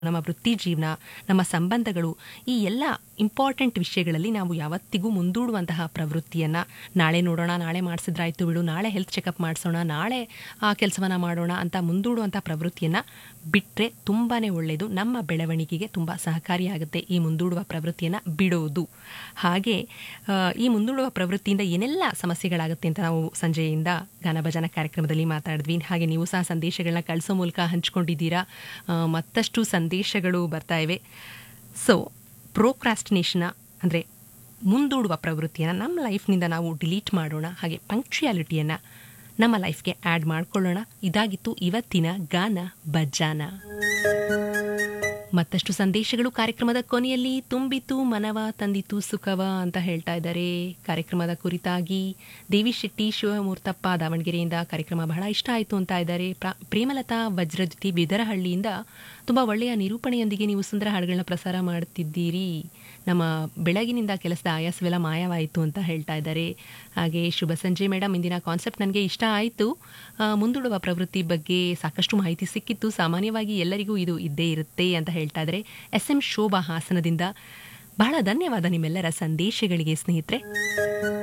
ನಮ್ಮ ವೃತ್ತಿ ಜೀವನ ನಮ್ಮ ಸಂಬಂಧಗಳು ಈ ಎಲ್ಲ ಇಂಪಾರ್ಟೆಂಟ್ ವಿಷಯಗಳಲ್ಲಿ ನಾವು ಯಾವತ್ತಿಗೂ ಮುಂದೂಡುವಂತಹ ಪ್ರವೃತ್ತಿಯನ್ನು ನಾಳೆ ನೋಡೋಣ ನಾಳೆ ಮಾಡಿಸಿದ್ರಾಯ್ತು ಬಿಡು ನಾಳೆ ಹೆಲ್ತ್ ಚೆಕಪ್ ಮಾಡಿಸೋಣ ನಾಳೆ ಆ ಕೆಲಸವನ್ನು ಮಾಡೋಣ ಅಂತ ಮುಂದೂಡುವಂಥ ಪ್ರವೃತ್ತಿಯನ್ನು ಬಿಟ್ಟರೆ ತುಂಬಾ ಒಳ್ಳೆಯದು ನಮ್ಮ ಬೆಳವಣಿಗೆಗೆ ತುಂಬ ಸಹಕಾರಿಯಾಗುತ್ತೆ ಈ ಮುಂದೂಡುವ ಪ್ರವೃತ್ತಿಯನ್ನು ಬಿಡೋದು ಹಾಗೆ ಆ, ಈ ಮುಂದೂಡುವ ಪ್ರವೃತ್ತಿಯಿಂದ ಏನೆಲ್ಲ ಸಮಸ್ಯೆಗಳಾಗುತ್ತೆ ಅಂತ ನಾವು ಸಂಜೆಯಿಂದ ಗಾನಭಜನ ಕಾರ್ಯಕ್ರಮದಲ್ಲಿ ಮಾತಾಡಿದ್ವಿ ಹಾಗೆ ನೀವು ಸಹ ಸಂದೇಶಗಳನ್ನ ಕಳಿಸೋ ಮೂಲಕ ಹಂಚ್ಕೊಂಡಿದ್ದೀರಾ ಆ, ಮತ್ತಷ್ಟು ಸಂದೇಶಗಳು ಬರ್ತಾ ಇವೆ ಸೊ ಪ್ರೋಕ್ರಾಸ್ಟಿನೇಷನ ಅಂದರೆ ಮುಂದೂಡುವ ಪ್ರವೃತ್ತಿಯನ್ನು ನಮ್ಮ ಲೈಫ್ನಿಂದ ನಾವು ಡಿಲೀಟ್ ಮಾಡೋಣ ಹಾಗೆ ಪಂಕ್ಚುಯಾಲಿಟಿಯನ್ನು ನಮ್ಮ ಲೈಫ್ಗೆ ಆ್ಯಡ್ ಮಾಡ್ಕೊಳ್ಳೋಣ ಇದಾಗಿತ್ತು ಇವತ್ತಿನ ಗಾನ ಬಜ್ಜಾನ ಮತ್ತಷ್ಟು ಸಂದೇಶಗಳು ಕಾರ್ಯಕ್ರಮದ ಕೊನೆಯಲ್ಲಿ ತುಂಬಿತು ಮನವ ತಂದಿತು ಸುಖವ ಅಂತ ಹೇಳ್ತಾ ಇದ್ದಾರೆ ಕಾರ್ಯಕ್ರಮದ ಕುರಿತಾಗಿ ದೇವಿ ಶೆಟ್ಟಿ ಶಿವಮೂರ್ತಪ್ಪ ದಾವಣಗೆರೆಯಿಂದ ಕಾರ್ಯಕ್ರಮ ಬಹಳ ಇಷ್ಟ ಆಯಿತು ಅಂತ ಇದ್ದಾರೆ ಪ್ರ- ಪ್ರೇಮಲತಾ ವಜ್ರಜ್ಯೋತಿ ಬಿದರಹಳ್ಳಿಯಿಂದ ತುಂಬ ಒಳ್ಳೆಯ ನಿರೂಪಣೆಯೊಂದಿಗೆ ನೀವು ಸುಂದರ ಹಾಡುಗಳನ್ನ ಪ್ರಸಾರ ಮಾಡುತ್ತಿದ್ದೀರಿ ನಮ್ಮ ಬೆಳಗಿನಿಂದ ಕೆಲಸದ ಆಯಾಸವೆಲ್ಲ ಮಾಯವಾಯಿತು ಅಂತ ಹೇಳ್ತಾ ಇದ್ದಾರೆ ಹಾಗೆ ಶುಭ ಸಂಜೆ ಮೇಡಮ್ ಇಂದಿನ ಕಾನ್ಸೆಪ್ಟ್ ನನಗೆ ಇಷ್ಟ ಆಯಿತು ಆ, ಮುಂದೂಡುವ ಪ್ರವೃತ್ತಿ ಬಗ್ಗೆ ಸಾಕಷ್ಟು ಮಾಹಿತಿ ಸಿಕ್ಕಿತ್ತು ಸಾಮಾನ್ಯವಾಗಿ ಎಲ್ಲರಿಗೂ ಇದು ಇದ್ದೇ ಇರುತ್ತೆ ಅಂತ ಹೇಳ್ತಾ ಇದ್ದಾರೆ ಎಸ್ ಎಂ ಶೋಭಾ ಹಾಸನದಿಂದ ಬಹಳ ಧನ್ಯವಾದ ನಿಮ್ಮೆಲ್ಲರ ಸಂದೇಶಗಳಿಗೆ ಸ್ನೇಹಿತರೆ